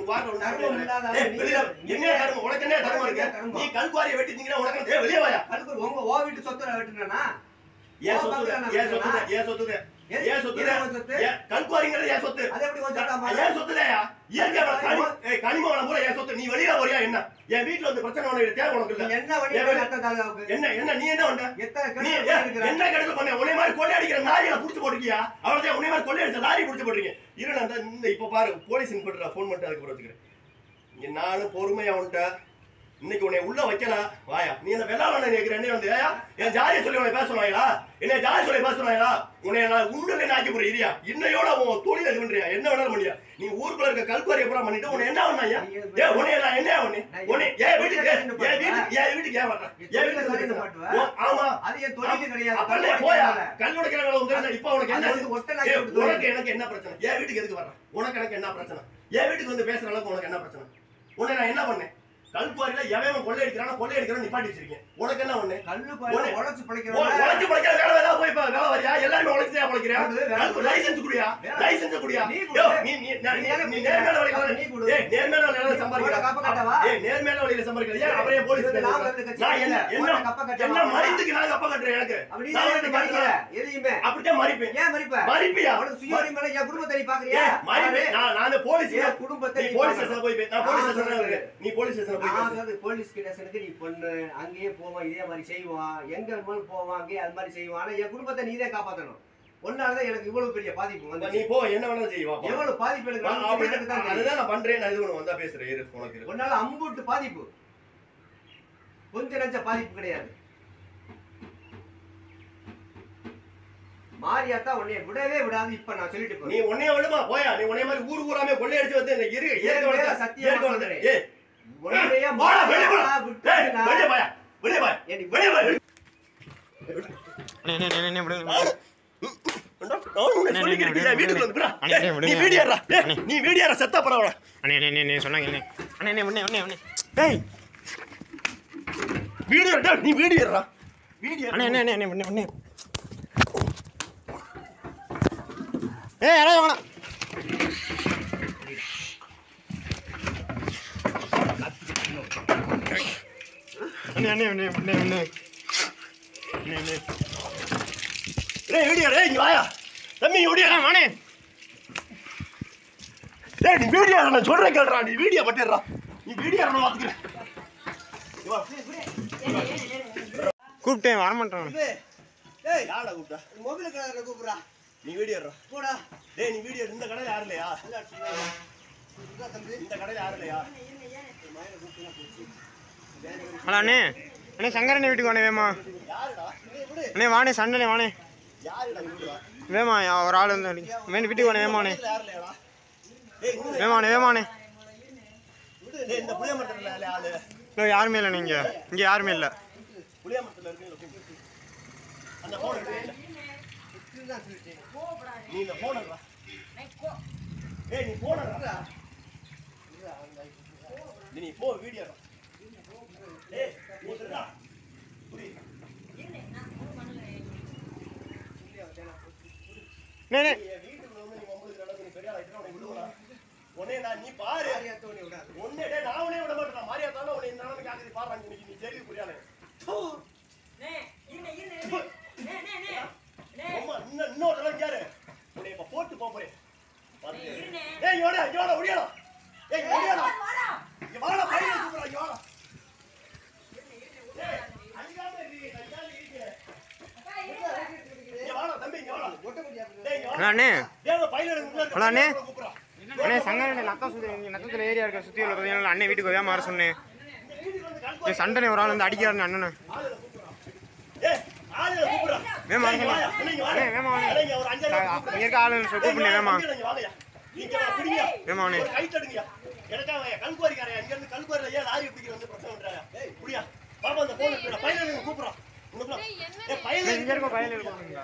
வாரம் ஒண்ணு தர்மம் சொல்லிடுறேன். இல்லாத ஏய், நீ- வெளியில என்ன தர்மம் உனக்கு என்ன தர்மம் இருக்கு தர்மம். நீ கல்குவாரியை வெட்டி திங்கிற உனக்கு என்ன? ஏய், வெளியே வாயா அதுக்கு உங்க ஓ வீட்டு சொத்துல வெட்டுனா ஏன் சொத்து ஏன் சொத்து ஏன் சொத்து ஏன் சொத்து ஏன் கல்குவாரிங்கிறது ஏன் சொத்து அது எப்படி கொஞ்சம் சொத்தாமா? ஏன் சொத்துலையா இயற்கை வளம் கனி ஏய், கனிம வளம் பூரா ஏன் சொத்து நீ வெளியில வரியா என்ன என் வீட்டுல வந்து பிரச்சனை உனக்கு தேவை உனக்கு நீ இல்ல என்ன வழி ஏன் ரத்த தாலுகாவுக்கு என்ன என்ன நீ என்ன பண்ண எத்தனை நீ கணக்கு ஏன் இருக்கிற என்ன கணக்கு பண்ண உன்னை மாதிரி கொள்ளை அடிக்கிற நாரியை புடிச்சு போட்டுக்கியா அவ்வளவுதான் உன்னை மாதிரி கொள்ளை அடிச்ச லாரி புடிச்சு போட்டுருக்கீங்க இரு நான் இந்த- இந்த இப்ப பாரு போலீஸ் இன்ஸ்பெக்டர் ஃபோன் பண்ணிட்டு அதுக்கு வச்சுக்கிறேன் இங்க நானும் பொறுமையா உன்ட்ட இன்னைக்கு உன்னை உள்ள வைக்கல வாயா நீ அந்த வெள்ளாளனை கேட்கிற என்ன வந்து ஏயா என் ஜாதியை சொல்லி உன்னை பேச சொன்னாங்களா என்ன ஜாதி சொல்லி பேச சொன்னாங்களா உன்னை நான் உண்டு என்ன ஆக்கி போறேன் இரியா இன்னையோட உன் தொழில் இது பண்றியா என்ன வேணாலும் பண்ணியா நீ ஊருக்குள்ள இருக்க கல்குவாரியை பூரா பண்ணிட்டு உன்னை என்ன பண்ணாயா ஏ உன்னை நான் என்ன உன்னை உன்னை ஏன் வீட்டுக்கு ஏன் வீட்டுக்கு ஏன் வீட்டுக்கு ஏன் வர்ற ஏன் வீட்டுக்கு வந்து உன்- ஆமா அது என் தொழில் கிடையாது அப்படியே போயா கல் உடைக்கிறவங்க வந்து இப்ப உனக்கு என்ன அது வந்து ஒட்டை நாய் ஏய், விட்டு உனக்கு எனக்கு என்ன பிரச்சனை என் வீட்டுக்கு எதுக்கு வர்ற உனக்கு எனக்கு என்ன பிரச்சனை என் வீட்டுக்கு வந்து பேசுற அளவுக்கு உனக்கு என்ன பிரச்சனை உன்னை நான் என்ன பண்ணேன் கல்குவாரியில எவன் கொள்ளை அடிக்கிறானோ கொள்ளை அடிக்கிறான் நிப்பாட்டி வச்சிருக்கேன் உனக்கு என்ன ஒண்ணு கல்லு பாரு ஒண்ணு. உழைச்சு உன் பிழைக்கிறவங்க உழைச்சு படிக்கிற வேலை ஏதாவது போய் இப்ப வேலை வரியா எல்லாருமே உழைச்சு தான் பிழைக்கிறியா அது வேலை கல்கு லைசென்ஸ் குடியா வேலை. லைசென்ஸ் குடியா நீ யோ, கொடு. நீ நீ நான் நீ நீ- எனக்கு நீ கொடு. நேர்மையான வழியில நீ கொடு. ஏய் நேர்மையான வழியில உனக்கு சம்பாதிக்கிற கப்ப கட்டவா? ஏய் நேர்மையான வழியில சம்பாதிக்கிற ஏன் அவரே போலீஸ் இது நாம இருக்க கட்சி நான் என்ன இல்ல. என்ன உனக்கு கப்ப கட்டவா? என்ன மறித்துக்கு நான் கப்ப கட்டுறேன் எனக்கு அப்படி நான் நீ உனக்கு மறிக்கிற மறிக்கிறேன் எதையுமே அப்படித்தான் மறிப்பேன் ஏன் மறிப்ப மறிப்பியா அவனுக்கு சுயநலம் மேல என் குடும்பத்தை நீ பாக்குறியா ஏய், மறிப்பேன் நான் நான் போலீஸ் என் குடும்பத்தை நீ நீ போலீஸ் பார்க்கணும். ஸ்டேஷன்ல போய் பே- நான் போலீஸ் நான் ஸ்டேஷன்ல சொல்றது. இருக்கேன். நீ போலீஸ் ஸ்டேஷன்ல போய் நான் பேசு. சொல்றது போலீஸ் ஸ்டேஷனுக்கு நீ பொண்ணு அங்கேயே போவான் இதே மாதிரி செய்வான் எங்க வேணுமாலும் போவான் அங்கேயே அது மாதிரி செய்வான் ஆனா என் குடும்பத்தை நீதான் காப்பாத்தணும் ஒன்னாலதான் எனக்கு இவ்வளவு பெரிய பாதிப்பு அப்ப நீ வந்து போ என்ன வேணாலும் செய்வா போ. எவ்வளவு பாதிப்பு எனக்கு நான் வந்துச்சு அப்படி- எனக்கு தான் தெரியும். அதுதான் நான் பண்றேன் நான் இது ஒண்ணு வந்தா பேசுறேன் இரு உனக்கு இரு. உன்னால அம்புட்டு பாதிப்பு கொஞ்சம் நஞ்ச பாதிப்பு கிடையாது மாரியாத்தா உன்னைய விடவே விடாது இப்ப நான் சொல்லிட்டு நீ போறேன் உன்னைய விடுமா போயா நீ உன்னைய மாதிரி ஊர் ஊராமே கொள்ளையடிச்சு வந்து இந்த இரு இயற்கை ஏன் வளத்தை- மேல சத்தியமா இயற்கை வளத்தை- சொல்றேன். ஏய், உன்னைய போடா, வெளிய போடா. மாரியாத்தா ஏய், விட்டுச்சுன்னா, வெளிய போயா, வெளிய போயா, ஏன் நீ வெளிய போயா. அண்ணே அண்ணே அண்ணே, அண்ணே விடுங்க ஏண்டா, நான் உன்னை அண்ணே, சொல்லிக்கிட்டு அண்ணே, இருக்கேன், வீட்டுக்குள்ள வந்து விடா. அண்ணே, அண்ணே, ஏய், நீ விடுங்க. வீடியோ எடுடா. ஏய், அண்ணே. நீ வீடியோ எடுடா, செத்தா பரவாயில்ல. அண்ணே அண்ணே அண்ணே, அண்ணே சொன்னாங்க அண்ணே அண்ணே அண்ணே அண்ணே அண்ணே அண்ணே ஏய், வீடியோ எடுடா, நீ வீடியோ எடுடா. வீடியோ அண்ணே எடுடா. அண்ணே அண்ணே அண்ணே அண்ணே ஏய் யாராவது வேணாம் அண்ணே அண்ணே அண்ணே அண்ணே அண்ணே அண்ணே அண்ணே ஏய், வீடியோ எடு, ஏய், இங்க வாயா. தம்பி, இங்க வீடியோ எடு. வாணே ஏய், நீ வீடியோ எடு, நான் சொல்றேன் கேளுடா, நீ வீடியோ மட்டும் எடுடா. நீ வீடியோ எடு, நான் பாத்துக்கிறேன். இங்க வா. கூப்பிட்டேன் வரமாட்டேன் ஏய் யாருடா கூப்பிட்டா? மொபைல் கடையில கூப்பிடுறா நீ வீடியோ எடுடா. போடா டேய், நீ வீடியோ எடு. இந்த கடையில யாரும் இல்லையா இதா தம்பி இந்த கடையில யாரும் இல்லையா ஹலோ அண்ணே அண்ணே சங்கரண்ணே வீட்டுக்கு வாணே வேமா யாருடா அண்ணே வாணே சண்டனே வாணே யாருடா இங்க வீடு வா? வேமா யா- ஒரு ஆள் வந்து அடி- வேணும் வீட்டுக்கு வாணே வேமாண்ணே பக்கத்துல யாரும் இல்லையாடா? டேய், இங்க வேமாண்ணே வேமாண்ணே டேய், இந்த புளிய மரத்துல இல்ல ஆளு இல்லை யாருமே இல்லை நீங்க இங்கே யாருமே இல்லை புளிய மரத்துல இருக்கு அந்த போன் எடுத்து நீ இந்த போன் எடுடா ஏய் நீ போன் எடுடா நீ நீ போ வீடியோ எடுடா. ஏய் நீ எடுடா. புடி. நே நே நீ என் வீட்டுக்குள்ள வந்து நீ வம்புழுக்கிற அளவுக்கு நீ பெரிய ஆளா இருக்கா, உன்னை விடுவேனா? உன்னை நான் நீ பாரு மாரியாத்தா உன்னை விடாது உன்னை டேய், நான் உன்னை விட மாட்டேன் மாரியாத்தால உன்னை இந்த நிலைமைக்கு ஆக்குது பாரு இன்னைக்கு நீ சரி புரியாத அம்மா இன்னும் இன்னொரு தடவை கேரு உன்னை இப்ப போட்டு போப் போறேன் பாரு. ஏய் யோடா யோடா ஒடியாடா ஏய் ஒடியாடா இங்க வாடா பையன் கூப்பிடுறா இங்க வாடா ஏய் அடிக்காம இரு அடிக்காம இரு இங்க வாடா தம்பி இங்க வாடா டேய் இங்க ஹலோ வாடா அண்ணே டேய் அந்த பையன் எனக்கு முன்னாடி ஹலோ அண்ணே. கூப்பிடுறா அண்ணே சங்கரண்ணே நத்தம் சுற்றி நத்தத்தில் ஏரியா இருக்க சுற்றி உள்ள பகுதியில் அண்ணே வீட்டுக்கு வேமா வர சொன்னேன் ஏய் சண்டனே ஒரு ஆள் வந்து அடிக்கிறாருன்னு அண்ணனை ஏய் ஆளுல கூப்பிடுறா வேமா இங்க வாயா அண்ணே இங்க வாடா அண்ணே வேமா வாண்ணே அண்ணே, இங்க ஒரு அஞ்சு இங்க இருக்க ஆளுன்னு சொல்லி கூப்பிடுங்க வேமா வேமா வாண்ணே அண்ணே, இங்க இருக்க பையன் இருக்கோங்களா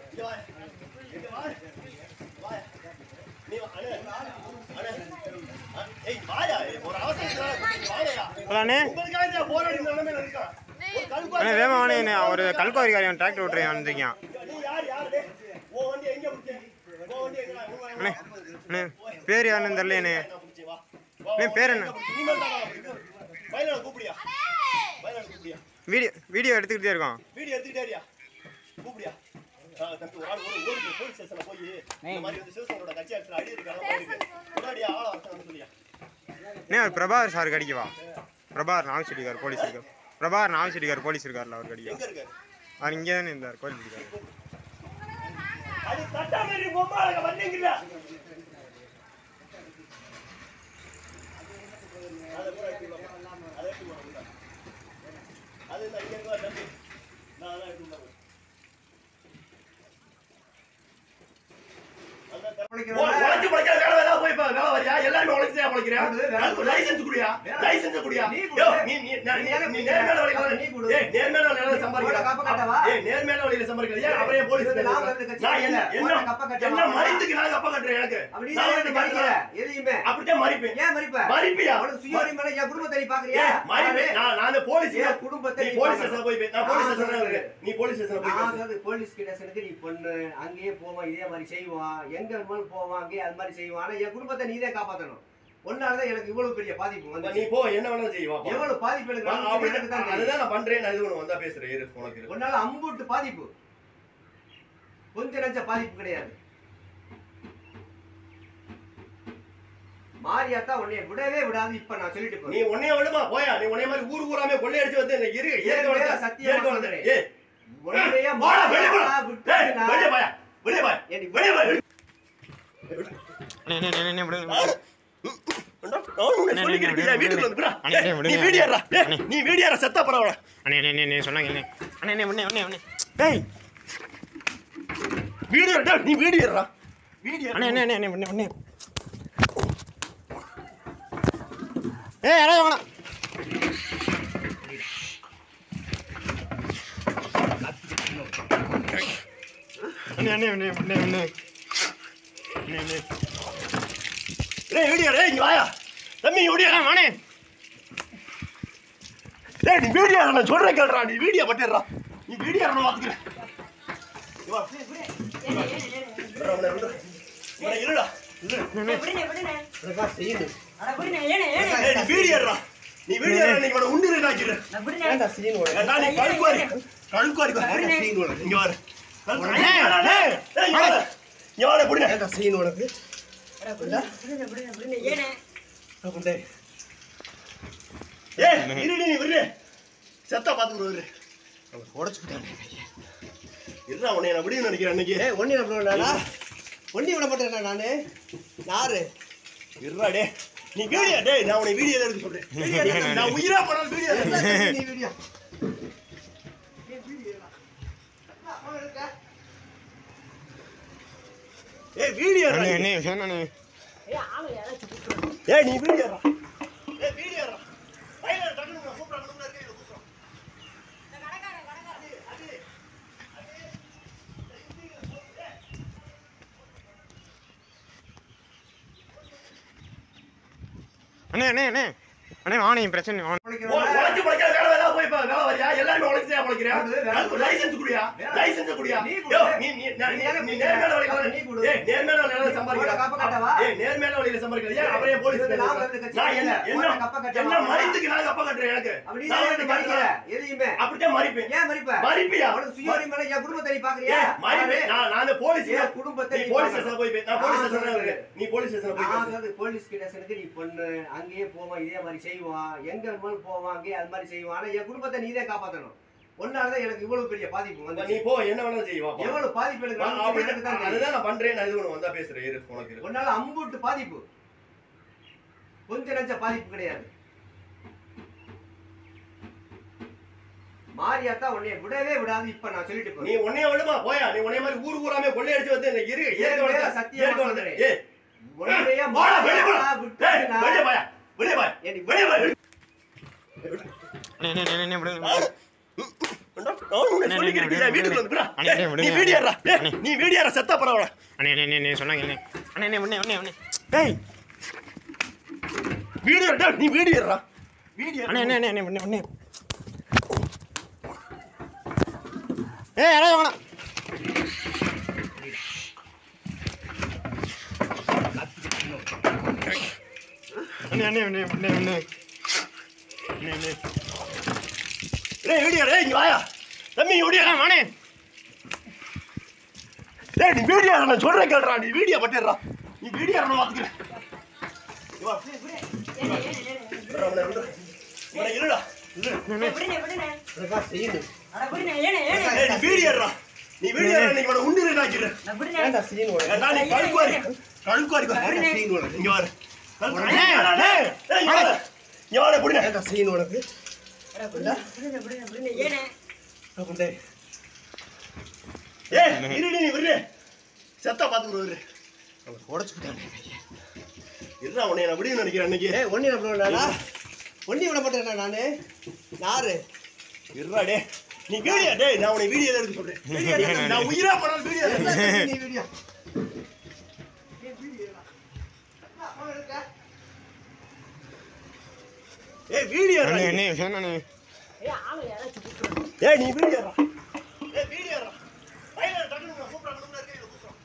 ஹலோ அண்ணே அண்ணே வேமா வாண்ணே என்ன ஒரு கல்குவாரிக்காரன் டிராக்டர் ஓட்டுறேன் வந்திருக்கான் அண்ணே அண்ணே பேர் யாருன்னு தெரியலையே அண்ணே, பேர் என்ன? இனிமேல் தான் நான் இது மயிலான கூப்பிடியா மயிலான கூப்பிடியா வீடியோ வீடியோ எடுத்துக்கிட்டே இருக்கோம் வீடியோ எடுத்துக்கிட்டே கூப்பிடியா ஆ, தம்பி ஒரு ஆள் ஒரு ஓடி போய் போலீஸ் ஸ்டேஷன்ல போய் இந்த மாதிரி வந்து சிவசங்கரோட கட்சி ஆட்சியில் அடி இருக்காங்க இருக்கு முன்னாடியே ஆளை வரணும் சொல்லியா அண்ணே அவர் பிரபாகர் சார் கடிக்கவா பிரபாகர் நாகச்செடிக்கார் போலீஸ் இருக்கார் பிரபாகர் நாகச்செடிக்கார் போலீஸ் இருக்கார்ல அவர் கடிக்கவா எங்க இருக்காரு அவர் இங்கே தானே இருந்தார் கோயில் இருக்கார் அது தட்டாமேரி பொம்மாளங்க வந்தீங்கல்ல அதை பூரா எடுத்து விடுங்க. அதை எடுத்து விடுங்க. அது இந்த இங்க இருக்கா தம்பி நான் அதான் எடுத்து விடுறேன். அந்த தம்பி- ஓ, உழைச்சு பிழைக்கிற வேலை ஏதாவது போய் இப்ப வேலை வரியா? எல்லாருமே உழைச்சு தான் பிழைக்கிறியா? அது வேலை அதுக்கு license குடுயா? license குடுயா? நீ கொடு. யோ, நீ- நீ- நான் நீ- நீ நேர்மையான வழியில- நீ கொடு. ஏய், நேர்மையான வழியில சம்பாதிக்கிற. உனக்கு அப்ப கட்டவா? ஏய், நேர்மையான வழியில சம்பாதிக்கிற. ஏன் அப்புறம் ஏன் போலீஸ் இது நான் கேஸ் வந்து கட்சி நான் என்ன இல்ல. என்ன உனக்கு அப்ப கட்டவா? என்ன மறித்துக்கு நான் அப்பா கட்டுறேன் எனக்கு அப்படி நான் நீ வந்து மறிக்கிற கட்டுறேன். எதையுமே அப்படித்தான் மறிப்பேன் ஏன் மறிப்ப மறிப்பியா அவனுக்கு சுயரிமை இல்லை, என் குடும்பத்தை நீ பாக்குறியா ஏய், மறிப்பேன் நான் நான் அந்த போலீஸ் என் குடும்பத்தை நீ நீ போலீஸ் பார்க்கணும். ஸ்டேஷன்ல போய் பே- நான் போலீஸ் நான் ஸ்டேஷன்ல சொல்றது. இருக்கேன் நீ போலீஸ் ஸ்டேஷன்ல போய் நான் பேசு. சொல்றது போலீஸ் ஸ்டேஷனுக்கு நீ பொண்ணு அங்கேயே போவான் இதே மாதிரி செய்வான் எங்க வேணுமாலும் போவான் அங்கேயே அது மாதிரி செய்வான் ஆனா என் குடும்பத்தை நீ தான் காப்பாத்தணும் ஒன்னாலதான் எனக்கு இவ்வளவு பெரிய பாதிப்பு அப்ப வந்து நீ போ என்ன வேணாலும் செய்வா போ. எவ்வளவு பாதிப்பு எனக்கு நான் நடந்துச்சு அப்படி- எனக்கு தான் தெரியும். அதுதான் நான் பண்றேன் நான் இது ஒண்ணு வந்தா பேசுறேன் இரு உனக்கு இருக்கு உன்னால அம்புட்டு பாதிப்பு கொஞ்ச நஞ்ச பாதிப்பு கிடையாது மாரியாத்தா உன்னைய விடவே விடாது இப்ப நான் சொல்லிட்டு நீ போறேன் உன்னைய விடுமா போயா நீ உன்னைய மாதிரி ஊர் ஊராமே கொள்ளையடிச்சு வந்து இந்த இரு இயற்கை ஏன் வளர்த்த- மேல சத்தியமா இயற்கை வளர்த்த- சொல்றேன். ஏய், உன்னைய போடா, வெளிய போடா. மாரியாத்தா ஏய், விட்டுச்சுன்னா, வெளிய போயா வெளிய போயா ஏண்டி, வெளிய போயா அண்ணே அண்ணே அண்ணே, அண்ணே விடுங்க நான் உன்னை சொல்லிக்கிட்டு இருக்கேன், வீட்டுக்கு வந்து விடா. அண்ணே, ஏய், விடுங்க. நீ வீடியோடா ஏய், அண்ணே. நீ வீடியோடா செத்தா பரவாயில்ல அண்ணே அண்ணே அண்ணே சொன்னாங்க அண்ணே அண்ணே அண்ணே உடனே உடனே உடனே டேய் வீடியோ டேய், நீ வீடியோடா வீடியோ அண்ணே அண்ணே அண்ணே அண்ணே உடனே உடனே ஏய் யாராவது வேணாம் அண்ணே அண்ணே அண்ணே அண்ணே அண்ணே அண்ணே அண்ணே டேய் வீடியோ டேய் இங்க வாயா தம்பி வீடியோ அண்ணே வாணே டேய் நீ வீடியோ நான் சொல்றேன் கேளுடா நீ வீடியோ பட்டிடுறா நீ வீடியோ நான் பாத்துக்கிறேன் இங்க வா. விட்றா, விட்றா, விட்றா. இவனை இருடா இரு. ஏய், நீ வீடியோடா நீ வீடியோ நீ இவனை உண்டு ஆக்கிடுற நான் நீ கழுக்குவாரி கழுக்குவாரி இங்க வாரு கழுக்குவாரி. அண்ணே, டேய், டேய், இங்க வாரு. இங்க வாரு, புடிங்க. ஏய், இருடி நீ விடு. செத்தா பாத்துக்கிட்டு விடு. இருடா, உன்னை நான் விடுன்னு நினைக்கிறேன் அன்னைக்கு. ஏய், ஒண்ணி விட மாட்டேன்டா. ஒண்ணி விட மாட்டேன்டா நானு யாரு இருடா, டேய். நீ வீடியோ டேய் நான் உன்னை வீடியோ எடுக்க சொல்றேன் வீடியோ எடுக்க. நான் உயிரா போனாலும் வீடியோ எடுக்க. நீ வீடியோ ஏய் வீடியோ அண்ணே அண்ணே சொன்னானே ஏய் நீ வீடியோ ஏய் வீடியோ பையன் டக்குனு கூப்பிடுறாங்க கூப்பிடுறாங்க இருக்கே கூப்பிடுறாங்க அண்ணே அண்ணே அண்ணே அண்ணே வாணே பிரச்சனை வாணே ஓ, உழைச்சு பிழைக்கிற வேலை ஏதாவது போய் இப்ப வேலை வரியா? எல்லாருமே உழைச்சு தான் பிழைக்கிறியா? அது வேலை. அதுக்கு license குடுயா? license குடுயா? நீ கொடு. யோ, நீ- நீ- நான் நீ நீ- தானே நீ கொடுக்கிற. நேர்மையான வழியில- நீ கொடு. ஏய், நேர்மையான வழியில சம்பாதிக்கிற. உனக்கு அப்ப கட்டவா? ஏய், நேர்மையான வழியில சம்பாதிக்கிற. ஏன் அப்புறம் ஏன் போலீஸ் இது கேஸ் நான் கொடுக்குற? வந்து கட்சி நான் என்ன இல்ல. என்ன உனக்கு அப்ப கட்டவா? என்ன மறித்துக்கு நான் அப்பா கட்டுறேன் எனக்கு அப்படி நீ நான் தான் வந்து மறிக்கிற கட்டுறேன். எதையுமே அப்படித்தான் மறிப்பேன் ஏன் மறிப்ப மறிப்பியா அவனுக்கு சுயரிமை இல்லை, என் குடும்பத்தை நீ பாக்குறியா ஏய், மறிப்பேன் நான் நான் அந்த போலீஸ் என் குடும்பத்தை நீ நீ போலீஸ் பார்க்கணும். ஸ்டேஷன்ல போய் பே- நான் போலீஸ் நான் ஸ்டேஷன்ல சொல்றது. இருக்கேன் நீ போலீஸ் ஸ்டேஷன்ல போய் நான் பேசு. சொல்றது போலீஸ் ஸ்டேஷனுக்கு நீ பொண்ணு அங்கேயே போவான் இதே மாதிரி செய்வான் எங்க வேணுமாலும் போவான் அங்கேயே அது மாதிரி செய்வான் ஆனா என் குடும்பத்தை நீ தான் காப்பாத்தணும் ஒன்னாலதான் எனக்கு இவ்வளவு பெரிய பாதிப்பு அப்ப வந்து நீ போ என்ன வேணாலும் செய்வா போ. எவ்வளவு பாதிப்பு எனக்கு நான் நடந்துச்சு அப்படி- எனக்கு தான் தெரியும். அதுதான் நான் பண்றேன் நான் இது ஒண்ணு வந்தா பேசுறேன் இரு உனக்கு இரு. உன்னால அம்புட்டு பாதிப்பு கொஞ்ச நஞ்ச பாதிப்பு கிடையாது மாரியாத்தா உன்னைய விடவே விடாது இப்ப நான் சொல்லிட்டு நீ போறேன் உன்னைய விடுமா போயா நீ உன்னைய மாதிரி ஊர் ஊராமே கொள்ளையடிச்சு வந்து இந்த இரு இயற்கை ஏன் மேல வளர்த்த- சத்தியமா இயற்கை வளர்த்த- சொல்றேன். ஏய், உன்னைய போடா, வெளிய போடா. மாரியாத்தா டேய், விட்டுச்சுன்னா, வெளிய போயா வெளிய போயா ஏண்டி, வெளிய போயா அண்ணே அண்ணே அண்ணே அண்ணே விடுங்க நான் உன்னை அண்ணே, சொல்லிக்கிட்டு அண்ணே, இருக்கேன், வீட்டுக்கு வந்து விடா. அண்ணே, அண்ணே, ஏய், நீ விடுங்க. வீடியோடா ஏய், அண்ணே. நீ வீடியோடா செத்தா பரவாயில்ல அண்ணே அண்ணே அண்ணே, அண்ணே சொன்னாங்க அண்ணே அண்ணே அண்ணே உடனே உடனே உடனே டேய் வீடியோ டேய், நீ வீடியோடா வீடியோ அண்ணே அண்ணே அண்ணே அண்ணே உடனே உடனே ஏய் யாராவது வேணாம் அண்ணே அண்ணே அண்ணே அண்ணே அண்ணே அண்ணே அண்ணே டேய் வீடியோ டேய் இங்க வாயா தம்பி வீடியோ அண்ணா வாணே டேய் நீ வீடியோ நான் சொல்றேன் கேளுடா நீ வீடியோ பட்டிடுறா நீ வீடியோ நான் பாத்துக்கிறேன் இங்க வா. விட்றா, விட்றா, விட்றா. இவனை இருடா எனக்கா செய்யணும் டேய் நீ வீடியோ எடுறா நீ வீடியோ நீ இவனை உண்டு ஆக்கிடுறேன் ஏன்டா செய்யணும் உனக்கு? ஏன்டா நீ கழுக்குவாரி கழுக்குவாரி ஏன்டா செய்யணும் உனக்கு? இங்க வாரு கழுக்குவாரி. டேய், டேய், டேய், இங்க வாரு. இங்க வாரு, புடிங்க. ஏன்டா செய்யணும் உனக்கு டேய், ஏய், இருடி நீ விடு. செத்தா பாத்துக்கிட்டு விடு. உடைச்சுக்கிட்டானே. இருடா, உன்னை நான் விடுன்னு நினைக்கிறேன் அன்னைக்கு. ஏய், ஒண்ணி விட மாட்டேன்டா. ஒண்ணி விட மாட்டேன்டா நானு. யாரு? இருடா, டேய். நீ வீடியோ டேய் நான் உன்னை வீடியோ எடுக்க சொல்றேன் வீடியோ எடுக்க. நான் உயிரா போனாலும் வீடியோ என்ன எடுக்க. செய்ய நீ வீடியோ? ஏய், வீடியோ எடுடா. என்ன, phone எடுக்க? ஏய் வீடியோ அண்ணே எடுடா. அண்ணே சொன்னே ஏய் நீ வீடியோ எடுடா. ஏய் வீடியோ எடுடா. பையனை டக்குனு நான் கூப்பிடுறேன், கூப்பிடுறேன், இருக்கேன், இதை கூப்பிடுறேன்.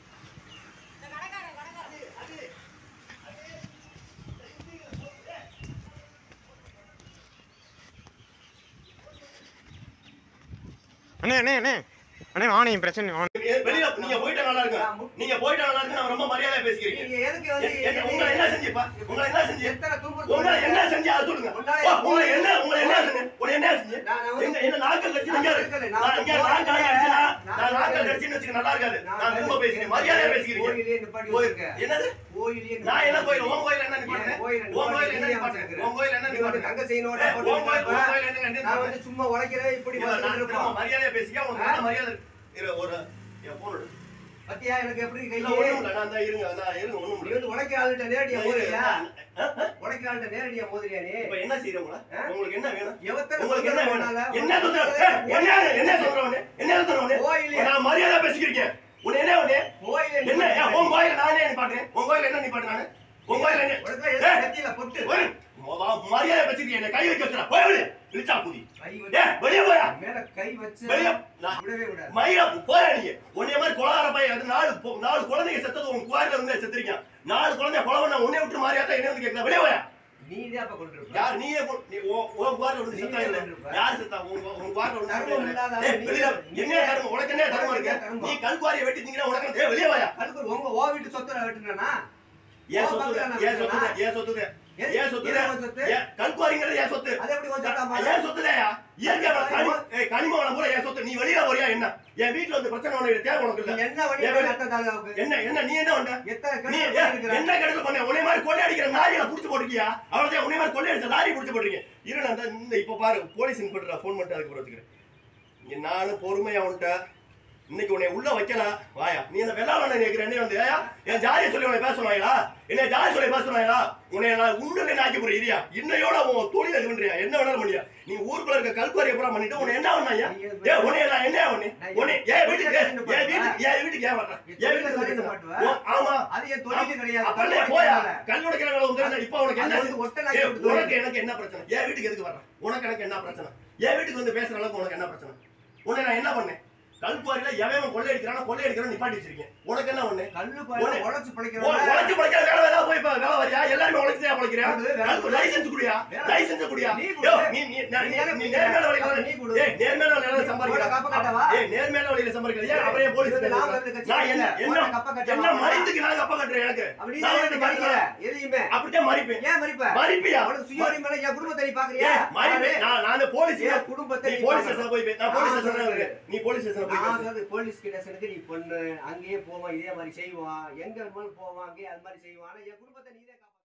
அண்ணே அண்ணே அண்ணே அண்ணே வாணே பிரச்சனை வாணே வெளியில நீங்க போயிட்டா நல்லா இருக்கும் நீங்க போயிட்டா நல்லா இருக்கு நான் ரொம்ப மரியாதையா பேசிக்கிறீங்க நீங்க எதுக்கு வந்து எ- என்ன- உங்களை என்ன செஞ்சுப்பா உங்களை என்ன செஞ்சு எத்தனை துன்புறுத்தல் உங்களை என்ன செஞ்சு அதை சொல்லுங்க உன்னால ஓ, உங்களை என்ன உங்களை என்ன செஞ்சு உங்களை என்ன செஞ்சு நான் நான் வந்து- என்ன என்ன நாட்கள் கட்சி நான் இங்க இருக்கல, இருக்கு நான் நான் இங்க வந்து நாட்கள் போறேன். கட்சினா நான் நான் நாட்கள் இருக்கல. கட்சின்னு வச்சுக்க நல்லா இருக்காது நான் நான் ரொம்ப வந்து- பேசுறேன் மரியாதையா பேசிக்கிறீங்க கோயிலே நிப்பாட்டி கோயில் வச்சிருக்க. என்னது கோயிலே நான் என்ன கோயில் நிப்பாட்டி உன் கோயில் என்ன நிப்பாட்டுறேன் என் கோயில் உன் கோயில் என்ன நீ நிப்பாட்டுறேன் வச்சிருக்கிற. உன் கோயில் என்ன நீ வந்து நிப்பாட்டுறேன் தங்க செய்யணும், ஏய், போட்டு உன் கோயில் உன் இருப்ப. கோயில் என்ன என்ன நான் வந்து சும்மா உழைக்கிறேன் இப்படி இல்ல, வந்துட்டு நான் இருப்போம். திரும்ப மரியாதையா பேசிக்க உனக்கு என்ன மரியாதை இரு, ஒரு என் போன் எடு. பத்தியா எனக்கு எப்படி கை இல்ல, ஒண்ணும் இல்ல, நான் தான் இருங்க நான் இருங்க ஒண்ணும் நீ இல்ல வந்து உழைக்கிற ஆளுகிட்ட நேரடியா நான் இரு, மோதுறியா நான்- ஆ, ஆ. உழைக்கிற ஆளுகிட்ட நேரடியா மோதுறியா நீ இப்ப என்ன செய்யறவங்களா ஆ? உங்களுக்கு என்ன வேணும் எவத்தனை உங்களுக்கு என்ன வேணும் பண்ணால? என்ன தொந்தரவு ஏய், என்ன என்ன தொந்தரவு என்ன தொந்தரவு கோயிலே. நான் மரியாதை பேசிக்கிறீங்க உன்னை என்ன உன்னை கோயிலே என்ன ஏன் உன் கோயில நானே நிப்பாட்டுறேன் உன் கோயில என்ன நிப்பாட்டு நானு உன் கோயில என்ன உனக்கு எதுக்கு ஏய், நெத்தியில பொட்டு ஒய், ம- ம- மரியாதை பேசிக்கிறீங்க என்ன கை வைக்க வச்சுடா போய் விடு இழுச்சா புதி கை ஏ வச்சு வெளியே போயா மேல கை வச்சு வெளியே நான் விடவே விடாது மயிரா போயா நீங்க உன்னைய மாதிரி கொலகார பையன் அது நாலு பொ- நாலு குழந்தைங்க செத்தது உன் குவாரில இருந்து செத்துருக்கீங்க நாலு குழந்தை கொலை பண்ண உன்னை விட்டு மாறியாத்தா என்ன வந்து கேட்கல வெளியே போயா நீ தான் அப்ப கொண்டிருப்ப யார் நீயே போ- நீ உன் உன் குவாரில விழுந்து நீ செத்தா இல்ல இருப்ப. யார் செத்தா உன் உன் உன் குவாரில விழுந்து தர்மம் செத்தா இல்லாத இல்ல ஏய், நீ- வெளியில நீ- என்ன தர்மம் உனக்கு என்ன தர்மம் இருக்கு தர்மம். நீ கல்குவாரியை வெட்டி திங்கிற உனக்கு என்ன- ஏய், வெளியே வாயா அதுக்கு உங்க ஓ வீட்டு சொத்து நான் வெட்டுனா ஏன் ஓ, சொத்து பக்கத்துல நான் ஏன் சொத்து வெட்டுனா? ஏன் சொத்து எது- ஏன் சொத்து எது உன் சொத்து? ஏன் கல்குவாரிங்கிறது ஏன் சொத்து அது எப்படி கொஞ்சம் சொத்தாமா? ஏன் சொத்துலையா இயற்கை வளம், கனி ஏய், கனிம வளம் பூரா என் சொத்து நீ வெளியில வரியா என்ன என் வீட்டுல வந்து பிரச்சனை உனக்கு தேவை உனக்கு நீ இல்ல என்ன வழி எவன்? நட்ட தாலுகாவுக்கு? என்ன என்ன நீ என்ன பண்ண எத்தனை நீ கணக்கு ஏன் பண்ணிருக்கிற? என்ன கணக்கு பண்ண உன்னை மாதிரி கொள்ளை அடிக்கிற நாயை புடிச்சு போட்டுருக்கியா அவ்வளவுதான் உன்னை மாதிரி கொள்ளை அடிச்ச லாரி புடிச்சு போட்டுருக்கீங்க இரு நான் இந்த- இந்த இப்ப பாரு போலீஸ் இன்ஸ்பெக்டர் ஃபோன் பண்ணிட்டு அதுக்கு வச்சுக்கிறேன் இங்க நானும் பொறுமையா உன்ட்ட இன்னைக்கு உன்னை உள்ள வைக்கல வாயா நீ என்ன வெள்ளாளன கேட்கிற என்ன வந்து ஏயா என் ஜாதியை சொல்லி உன்னை பேச சொன்னாங்களா என்ன ஜாதி சொல்லி பேச சொன்னாங்களா உன்னை நான் உண்டு ஆக்கி போறேன் இரியா இன்னையோட உன் தொழில் இது பண்றியா என்ன வேணாலும் பண்ணியா நீ ஊருக்குள்ள இருக்க கல்குவாரியை பூரா பண்ணிட்டு உன்னை என்ன பண்ணாயா நீ எது- ஏ உன்னை நான் என்ன உன்னை உன்னை ஏன் வீட்டுக்கு ஏன் வீட்டுக்கு ஏன் வீட்டுக்கு ஏன் வர்ற ஏன் வீட்டுக்கு தொழில வந்து மாட்டுவ? ஓ, ஆமா அது என் தொழில் கிடையாது. அப்பல்லே போயா கல் உடைக்கிற வேலை உங்க இப்ப உனக்கு என்ன அது வந்து ஒட்டை நாய் ஏய், கொடுத்து உனக்கு எனக்கு என்ன பிரச்சனை என் வீட்டுக்கு எதுக்கு வர்ற உனக்கு எனக்கு என்ன பிரச்சனை என் வீட்டுக்கு வந்து பேசுற அளவுக்கு உனக்கு என்ன பிரச்சனை உன்னை நான் என்ன பண்ணேன் கல்குவாரியில எவன் கொள்ளை அடிக்கிறானோ கொள்ளை அடிக்கிறானோ நிப்பாட்டி வச்சிருக்கேன் உனக்கு என்ன ஒண்ணு கல்லு பாரு, உன்னை- உழைச்சு உன் பிழைக்கிறவன் உழைச்சு பிழைக்கிற வேலை ஏதாவது போய் இப்ப வேலை வரியா எல்லாருமே உழைச்சுதான் பிழைக்கிறியா அது வேலை கல்கு லைசென்ஸ் குடியா வேலை. லைசென்ஸ் குடியா நீ யோ, கொடு. நீ நீ நான் நீ நீ எனக்கு நீ கொடுக்க. நேர்மையான வழியில நீ கொடு. ஏய் நேர்மையான வழியில உனக்கு சம்பாதிக்கிற கப்ப கட்டவா? ஏய் நேர்மையான வழியில சம்பாதிக்கிற ஏன் அவரே போலீஸ் இது நாம இருக்க கட்சி நான் என்ன இல்ல. என்ன உனக்கு கப்ப கட்டவா? என்ன மறித்துக்கு நான் கப்ப கட்டுறேன் எனக்கு அப்படி நான் தான் வந்து எனக்கு மறிக்கிற. மறிக்கிறேன். எதையுமே. அப்படித்தான் மறிப்பேன் ஏன் மறிப்ப? மறிப்பியா உனக்கு சுய உரிமை இல்லை, என் குடும்பத்தை நீ பாக்குறியா? ஏய், மறிப்பேன் நான் நான் போலீஸ் என் குடும்பத்தை நீ நீ போலீஸ் பார்க்கணும். ஸ்டேஷன் போய் பே- நான் போலீஸ் நான் ஸ்டேஷன்ல சொல்றது. இருக்கேன் நீ போலீஸ் ஸ்டேஷன்ல போய் நான் பேசு. சொல்றது போலீஸ் ஸ்டேஷனுக்கு நீ பொண்ணு அங்கேயே போவான் இதே மாதிரி செய்வான் எங்க வேணுமாலும் போவான் அங்கேயே அது மாதிரி செய்வான் ஆனா என் குடும்பத்தை நீ தான்